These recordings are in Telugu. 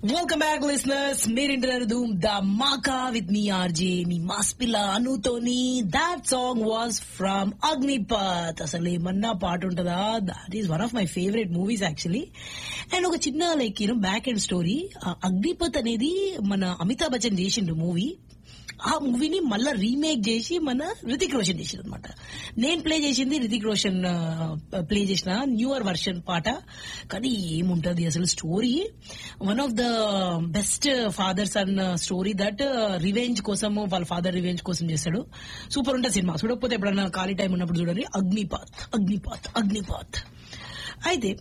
welcome back listeners మీరింటున్నారు Dhoom Dhamaka with me RJ మీ మాస్ పిల్ల అనుతోని that song was from Agneepath అసలు ఏమన్నా పాట ఉంటుందా that is one of my favourite movies actually and ఒక చిన్న like you know back and story Agneepath అనేది మన అమితాబ్ బచ్చన్ చేసిండు మూవీ ఆ మూవీని మళ్ళా రీమేక్ చేసి మన రితిక్ రోషన్ చేసిండు అనమాట నేను ప్లే చేసింది రితిక్ రోషన్ ప్లే చేసిన న్యూయర్ వర్షన్ పాట కానీ ఏముంటది అసలు story one of the best father son story that revenge కోసం వాళ్ళ ఫాదర్ రివెంజ్ కోసం చేస్తాడు సూపర్ ఉంటుంది సినిమా చూడకపోతే ఎప్పుడన్నా ఖాళీ టైం ఉన్నప్పుడు చూడండి అగ్నిపాత్ అగ్నిపాత్ అగ్నిపాత్ అయితే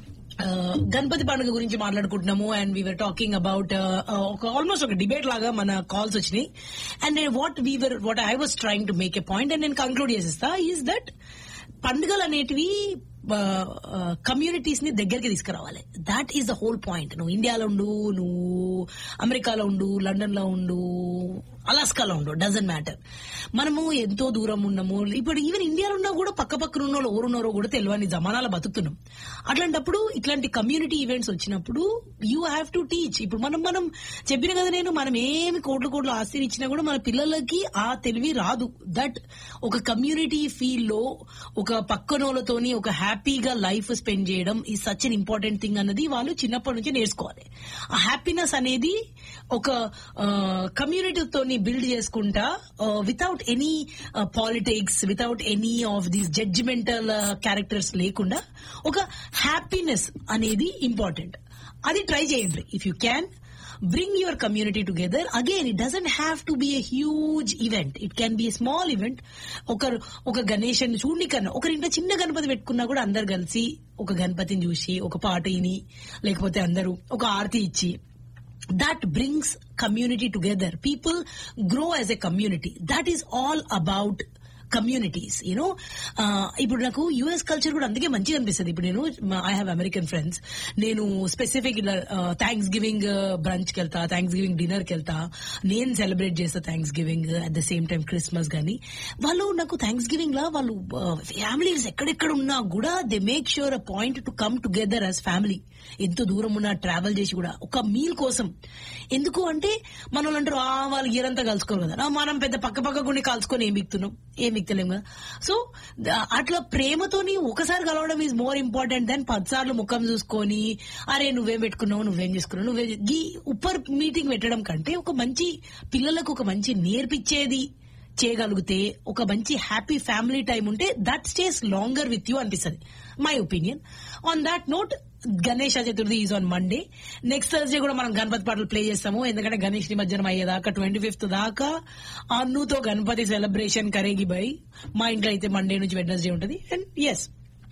గణపతి పండుగ గురించి మాట్లాడుకుంటున్నాము అండ్ వీఆర్ టాకింగ్ అబౌట్ ఒక ఆల్మోస్ట్ ఒక డిబేట్ లాగా మన కాల్స్ వచ్చినాయి అండ్ నేను whatever what I was trying to make a point and నేను కంక్లూడ్ చేసేస్తా ఈజ్ దట్ పండుగలు అనేటివి కమ్యూనిటీస్ ని దగ్గరికి తీసుకురావాలి that is the whole point నువ్వు ఇండియాలో ఉండు నువ్వు అమెరికాలో ఉండు లండన్ లో ఉండు అలాస్కాలో ఉండు డజన్ మ్యాటర్ మనము ఎంతో దూరం ఉన్నాము ఇప్పుడు ఈవెన్ ఇండియాలో ఉన్నా కూడా పక్క పక్కన ఉన్న వాళ్ళు ఎవరున్నారో కూడా తెలియని జమానాల బతుకుతున్నాం అట్లాంటప్పుడు ఇట్లాంటి కమ్యూనిటీ ఈవెంట్స్ వచ్చినప్పుడు యూ హ్యావ్ టు టీచ్ ఇప్పుడు మనం మనం చెప్పిన కదా నేను మనం ఏమి కోట్ల కోట్ల ఆస్తిని ఇచ్చినా కూడా మన పిల్లలకి ఆ తెలివి రాదు దట్ ఒక కమ్యూనిటీ ఫీల్ లో ఒక పక్కనోళ్ళతోని ఒక హ్యాపీగా లైఫ్ స్పెండ్ చేయడం ఈ సచ్ అన్ ఇంపార్టెంట్ థింగ్ అన్నది వాళ్ళు చిన్నప్పటి నుంచి నేర్చుకోవాలి ఆ హ్యాపీనెస్ అనేది ఒక కమ్యూనిటీతో బిల్డ్ చేసుకుంటా without any politics without any of these judgemental characters లేకుండా ఒక హ్యాపీనెస్ అనేది ఇంపార్టెంట్ అది ట్రై చేయండి if you can bring your community together again it doesn't have to be a huge event it can be a small event ఒక ఒక గణేష్ చూడండి కన్నా ఒకరింట్లో చిన్న గణపతి పెట్టుకున్నా కూడా అందరు కలిసి ఒక గణపతిని చూసి ఒక పాట విని లేకపోతే అందరూ ఒక ఆరతి ఇచ్చి that brings community together people grow as a community that is all about communities you know ఇప్పుడు నాకు యుఎస్ కల్చర్ కూడా అందుకే మంచిగా అనిపిస్తుంది ఇప్పుడు నేను ఐ హావ్ అమెరికన్ ఫ్రెండ్స్ నేను స్పెసిఫిక్ ఇలా థ్యాంక్స్ గివింగ్ బ్రంచ్ కి వెళ్తా థ్యాంక్స్ గివింగ్ డిన్నర్ కి వెళ్తా నేను సెలబ్రేట్ చేస్తా Thanksgiving at the same time Christmas గానీ వాళ్ళు నాకు థ్యాంక్స్ గివింగ్ లా వాళ్ళు ఫ్యామిలీస్ ఎక్కడెక్కడ ఉన్నా కూడా they make sure a point to come together as family ఎంతో దూరం ఉన్నా ట్రావెల్ చేసి కూడా ఒక మీల్ కోసం ఎందుకు అంటే మన వాళ్ళు అంటారు ఆ వాళ్ళు ఇయరంతా కలుసుకోరు కదా మనం పెద్ద పక్క పక్క కొన్ని కలుసుకొని ఏం మిక్తున్నాం ఏం మిక్తలేం కదా సో అట్లా ప్రేమతోని ఒకసారి కలవడం ఈజ్ మోర్ ఇంపార్టెంట్ దెన్ పదిసార్లు ముఖం చూసుకొని అరే నువ్వేం పెట్టుకున్నావు నువ్వేం చేసుకున్నావు నువ్వే ఈ ఉప్పర్ మీటింగ్ పెట్టడం కంటే ఒక మంచి పిల్లలకు ఒక మంచి నేర్పించేది చేయగలిగితే ఒక మంచి హ్యాపీ ఫ్యామిలీ టైం ఉంటే that stays longer with you అనిపిస్తుంది my opinion on that note Ganesh Chaturthi is on Monday next Thursday కూడా మనం గణపతి పాటలు ప్లే చేస్తాము ఎందుకంటే గణేష్ నిమజ్జనం అయ్యేదాకా ట్వంటీ ఫిఫ్త్ దాకా అన్నుతో గణపతి సెలబ్రేషన్ కరేగి బై మా ఇంట్లో అయితే మండే నుంచి వెడ్నెస్డే ఉంటుంది and yes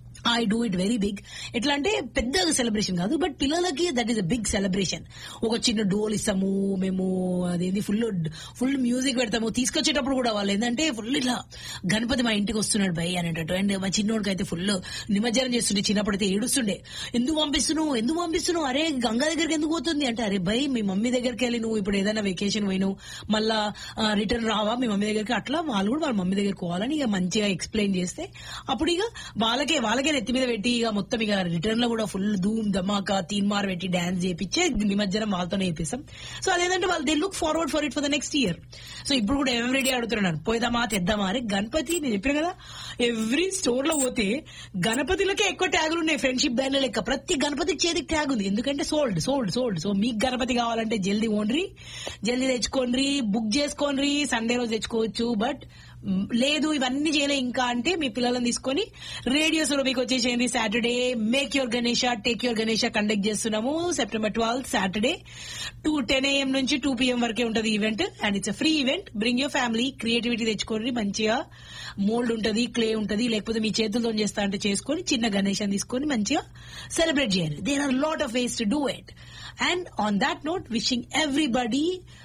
I do it very big ఎట్లా అంటే పెద్ద సెలబ్రేషన్ కాదు బట్ పిల్లలకి that is a big celebration ఒక చిన్న డోల్ ఇస్తాము మేము అదేంటి ఫుల్ ఫుల్ మ్యూజిక్ పెడతాము తీసుకొచ్చేటప్పుడు కూడా వాళ్ళు ఏంటంటే ఫుల్ ఇట్లా గణపతి మా ఇంటికి వస్తున్నాడు భయ్ అనేటట్టు అండ్ మా చిన్నోడికి అయితే ఫుల్ నిమజ్జనం చేస్తుండే చిన్నప్పుడు అయితే ఏడుస్తుండే ఎందుకు పంపిస్తున్నావు ఎందుకు పంపిస్తున్నావు అరే గంగా దగ్గరికి ఎందుకు పోతుంది అంటే అరే భయ్ మీ మమ్మీ దగ్గరికి వెళ్ళి నువ్వు ఇప్పుడు ఏదైనా వెకేషన్ పోయినావు మళ్ళా రిటర్న్ రావా మీ మమ్మీ దగ్గరికి అట్లా వాళ్ళు కూడా వాళ్ళ మమ్మీ దగ్గరికి పోవాలని ఇక మంచిగా ఎక్స్ప్లెయిన్ చేస్తే అప్పుడు ఇక వాళ్ళకే వాళ్ళకే ఎత్తి మీద పెట్టి ఇక మొత్తం ఇక రిటర్న్ లో కూడా ఫుల్ ధూమ్ ధమాకా తీన్మార్ పెట్టి డాన్స్ చేపించే నిమజ్జనం వాళ్ళతోనే చేపిస్తాం సో అదేంటంటే వాళ్ళు they look forward for it for the next year so ఇప్పుడు కూడా ఎవ్రీడే అడుగుతున్నాను పోయిదామా తెద్దామా అని గణపతి నేను చెప్పిన కదా ఎవ్రీ స్టోర్ లో పోతే గణపతిలకే ఎక్కువ ట్యాగులు ఉన్నాయి ఫ్రెండ్షిప్ బ్యాండ్ లెక్క ప్రతి గణపతి చేతికి ట్యాగ్ ఉంది ఎందుకంటే సోల్డ్ సోల్డ్ సోల్డ్ సో మీకు గణపతి కావాలంటే జల్దీ ఓన్రి జల్దీ తెచ్చుకోండి బుక్ చేసుకోండి సండే రోజు తెచ్చుకోవచ్చు బట్ లేదు ఇవన్నీ చేయలే ఇంకా అంటే మీ పిల్లలను తీసుకొని రేడియో సురభికి వచ్చేసేయండి Saturday make your Ganesha take your Ganesha conduct చేస్తున్నాము September twelfth Saturday two ten AM నుంచి టూ పిఎం వరకే ఉంటది event and it's free event bring your family creativity తెచ్చుకోండి మంచిగా మోల్డ్ ఉంటది క్లే ఉంటది లేకపోతే మీ చేతులతో చేస్తా అంటే చేసుకొని చిన్న గణేష్ తీసుకొని మంచిగా సెలబ్రేట్ చేయాలి there are lot of ways to do it and on that note wishing everybody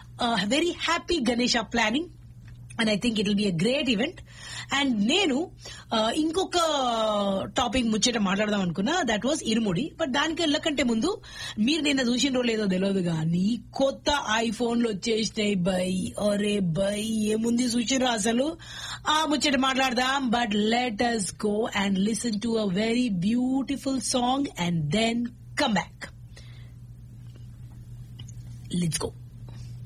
very happy Ganesha planning and I think it will be a great event and నేను ఇంకొక టాపిక్ ముచ్చట మాట్లాడదాం అనుకున్నా దట్ వాజ్ ఇరుముడి బట్ దానికి వెళ్ళకంటే ముందు మీరు నిన్న చూసిండ్రో లేదో తెలియదు కానీ కొత్త ఐఫోన్లు వచ్చేసినాయి బై అరే బై ఏముంది చూసిర్రు అసలు ఆ ముచ్చట మాట్లాడదాం but let us go and listen to a very beautiful song and then come back let's go